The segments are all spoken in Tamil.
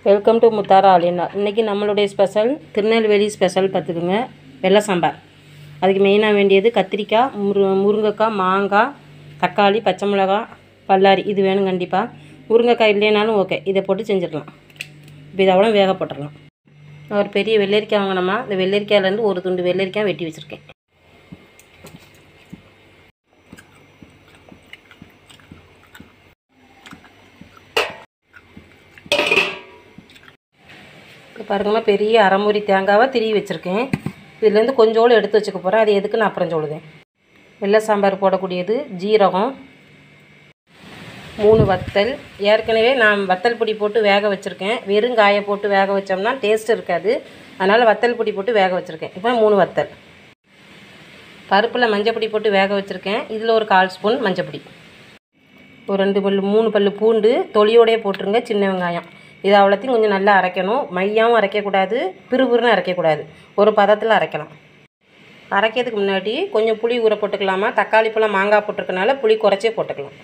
வெல்கம் டு முத்தாரா ஆலினா இன்றைக்கி நம்மளுடைய ஸ்பெஷல் திருநெல்வேலி ஸ்பெஷல் பார்த்துக்குங்க வெள்ளை சாம்பார் அதுக்கு மெயினாக வேண்டியது கத்திரிக்காய் முரு முருங்கைக்காய் மாங்காய் தக்காளி பச்சை மிளகாய் பல்லாரி இது வேணும் கண்டிப்பாக முருங்கைக்காய் இல்லைனாலும் ஓகே இதை போட்டு செஞ்சிடலாம் இப்போ இதை அவ்வளோ வேக போட்டுடலாம் ஒரு பெரிய வெள்ளரிக்காய் வாங்கினோமா இந்த வெள்ளரிக்காயிலேருந்து ஒரு துண்டு வெள்ளரிக்காய் வெட்டி வச்சுருக்கேன் இப்போ பாருங்கம்மா பெரிய அரைமுறி தேங்காவை திருவி வச்சுருக்கேன் இதுலேருந்து கொஞ்சோடு எடுத்து வச்சுக்க போகிறேன் அது எதுக்கு நான் அப்புறம் சொல்லுதேன் வெள்ளை சாம்பார் போடக்கூடியது ஜீரகம் மூணு வத்தல் ஏற்கனவே நான் வத்தல் பொடி போட்டு வேக வச்சுருக்கேன் வெறும் காயை போட்டு வேக வச்சோம்னா டேஸ்ட் இருக்காது அதனால் வத்தல் பொடி போட்டு வேக வச்சுருக்கேன் இப்போ மூணு வத்தல் பருப்பில் மஞ்சப்பொடி போட்டு வேக வச்சுருக்கேன் இதில் ஒரு கால் ஸ்பூன் மஞ்சப்பொடி ஒரு ரெண்டு பல் மூணு பல் பூண்டு தொலியோடயே போட்டுருங்க சின்ன வெங்காயம் இது அவ்வளோத்தையும் கொஞ்சம் நல்லா அரைக்கணும் மையாவும் அரைக்கக்கூடாது பிறுபிறுன்னு அரைக்கக்கூடாது ஒரு பதத்தில் அரைக்கலாம் அரைக்கிறதுக்கு முன்னாடி கொஞ்சம் புளி ஊற போட்டுக்கலாமா தக்காளி பழம் மாங்காய் போட்டிருக்கனால புளி குறைச்சே போட்டுக்கலாம்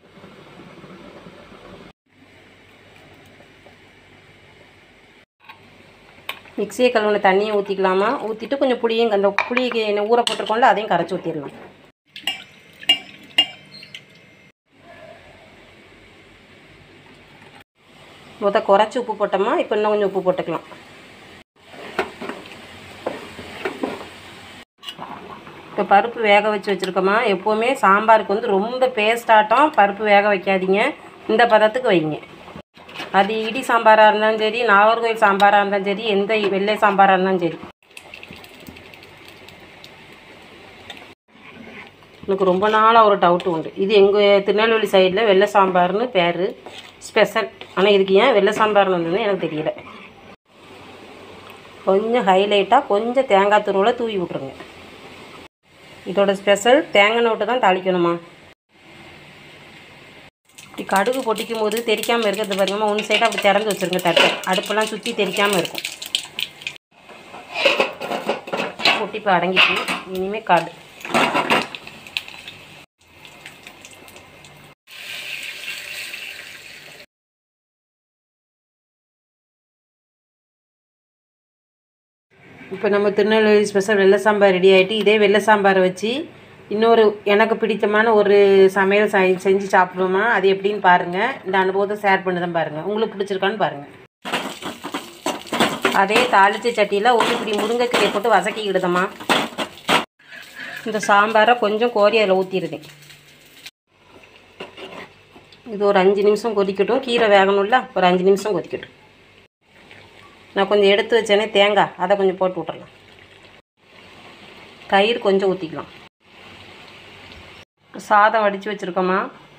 மிக்சியை கழுவுன தண்ணியை ஊற்றிக்கலாமா ஊற்றிட்டு கொஞ்சம் புளியும் அந்த புளிக்கு ஊற போட்டிருக்கோம்ல அதையும் கரைச்சி ஊற்றிடலாம் முத குறைச்சி உப்பு போட்டோமா இப்போ இன்னும் கொஞ்சம் உப்பு போட்டுக்கலாம் இப்போ பருப்பு வேக வச்சு வச்சுருக்கோமா எப்போவுமே சாம்பாருக்கு வந்து ரொம்ப பேஸ்டாட்டம் பருப்பு வேக வைக்காதீங்க இந்த பதத்துக்கு வைங்க அது இடி சாம்பாராக இருந்தாலும் சரி நாகர்கோவில் சாம்பாராக இருந்தாலும் சரி எந்த வெள்ளை சாம்பாராக இருந்தாலும் சரி எனக்கு ரொம்ப நாளாக ஒரு டவுட்டு உண்டு இது எங்கள் திருநெல்வேலி சைடில் வெள்ளை சாம்பார்னு பேர் ஸ்பெஷல் ஆனால் இதுக்கு ஏன் வெள்ளை சாம்பார்னு வந்ததுன்னு எனக்கு தெரியல கொஞ்சம் ஹைலைட்டாக கொஞ்சம் தேங்காய் துருவில் தூவி விட்ருங்க இதோட ஸ்பெஷல் தேங்காய் நோட்டு தான் தாளிக்கணுமா இப்படி கடுகு பொட்டிக்கும் போது தெரிக்காமல் இருக்கிறது பாருங்கம்மா ஒன் சைடாக அப்படி திறந்து வச்சுருங்க தட்டை அடுப்பெல்லாம் சுற்றி தெரிக்காமல் இருக்கும் பொட்டி இப்போ அடங்கிட்டு இனிமேல் காடு இப்போ நம்ம திருநெல்வேலி ஸ்பெஷல் வெள்ளை சாம்பார் ரெடி ஆகிட்டு இதே வெள்ளை சாம்பாரை வச்சு இன்னொரு எனக்கு பிடித்தமான ஒரு சமையல் செய் செஞ்சு சாப்பிடுவோமா அது எப்படின்னு பாருங்கள் இந்த அனுபவத்தை ஷேர் பண்ணி தான் பாருங்கள் உங்களுக்கு பிடிச்சிருக்கான்னு பாருங்கள் அதே தாளிச்ச சட்டியில் ஒரு இப்படி முருங்கைக்கீரை போட்டு வசக்கிக்கிடுதம்மா இந்த சாம்பாரை கொஞ்சம் கோரி அதில் ஊற்றிடுதேன் இது ஒரு அஞ்சு நிமிஷம் கொதிக்கட்டும் கீரை வேகணும்ல ஒரு அஞ்சு நிமிஷம் கொதிக்கட்டும் நான் கொஞ்சம் எடுத்து வச்சேனே தேங்காய் அதை கொஞ்சம் போட்டு விட்றலாம் தயிர் கொஞ்சம் ஊற்றிக்கலாம் சாதம் வடித்து வச்சுருக்கோமா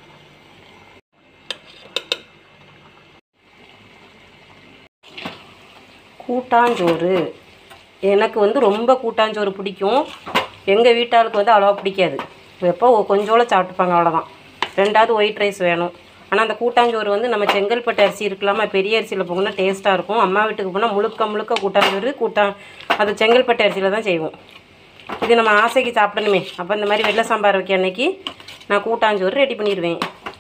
கூட்டாஞ்சோறு எனக்கு வந்து ரொம்ப கூட்டாஞ்சோறு பிடிக்கும் எங்கள் வீட்டாளுக்கு வந்து அவ்வளோவா பிடிக்காது எப்போ கொஞ்சோள சாப்பிட்டுப்பாங்க அவ்வளோதான் ரெண்டாவது ஒயிட் ரைஸ் வேணும் ஆனால் அந்த கூட்டாஞ்சோறு வந்து நம்ம செங்கல்பட்டு அரிசி இருக்கலாமா பெரிய அரிசியில் போகணும்னா டேஸ்ட்டாக இருக்கும் அம்மா வீட்டுக்கு போனால் முழுக்க முழுக்க கூட்டாஞ்சோறு கூட்டா அது செங்கல்பட்டு அரிசியில் தான் செய்வோம் இது நம்ம ஆசைக்கு சாப்பிடணுமே அப்போ இந்த மாதிரி வெள்ளை சாம்பார் வைக்க அன்னைக்கு நான் கூட்டாஞ்சோறு ரெடி பண்ணிடுவேன்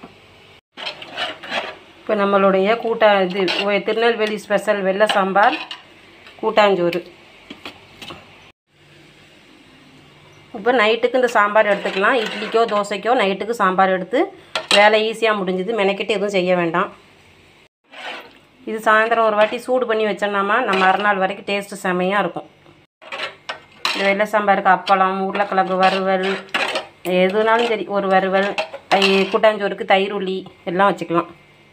இப்போ நம்மளுடைய கூட்டா இது திருநெல்வேலி ஸ்பெஷல் வெள்ளை சாம்பார் கூட்டாஞ்சோறு இப்போ நைட்டுக்கு இந்த சாம்பார் எடுத்துக்கலாம் இட்லிக்கோ தோசைக்கோ நைட்டுக்கு சாம்பார் எடுத்து வேலை ஈஸியாக முடிஞ்சுது மெனக்கிட்டு எதுவும் செய்ய வேண்டாம் இது சாயந்தரம் ஒரு வாட்டி சூடு பண்ணி வச்சோம்னாமா நம்ம மறுநாள் வரைக்கும் டேஸ்ட்டு செமையாக இருக்கும் இந்த வெள்ளை சாம்பாருக்கு அப்பளம் உருளைக்கிழங்கு வறுவல் எதுனாலும் சரி ஒரு வறுவல் கூட்டாஞ்சோறுக்கு தயிர் உள்ளி எல்லாம் வச்சுக்கலாம்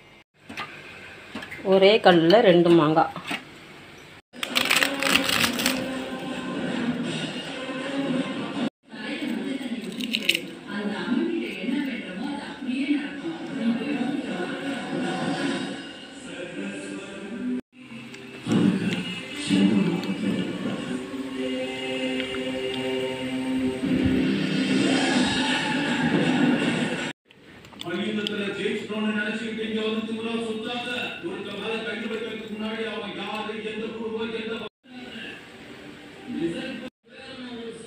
ஒரே கல்லில் ரெண்டு மாங்காய் மகிழ்ந்தத்துல ஜெயிச்சிட்டோம்னு நினைச்சுக்கிட்டு இங்க வந்து திமுறா சுத்தாத ஒருத்த மேல கண்டு வைக்கிறதுக்கு முன்னாடி அவன் யாரு எந்த குடும்பம் எந்த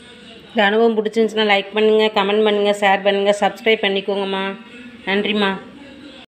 இந்த அனுபவம் பிடிச்சிருந்துச்சுன்னா லைக் பண்ணுங்கள் கமெண்ட் பண்ணுங்கள் ஷேர் பண்ணுங்கள் சப்ஸ்கிரைப் பண்ணிக்கோங்கம்மா நன்றிம்மா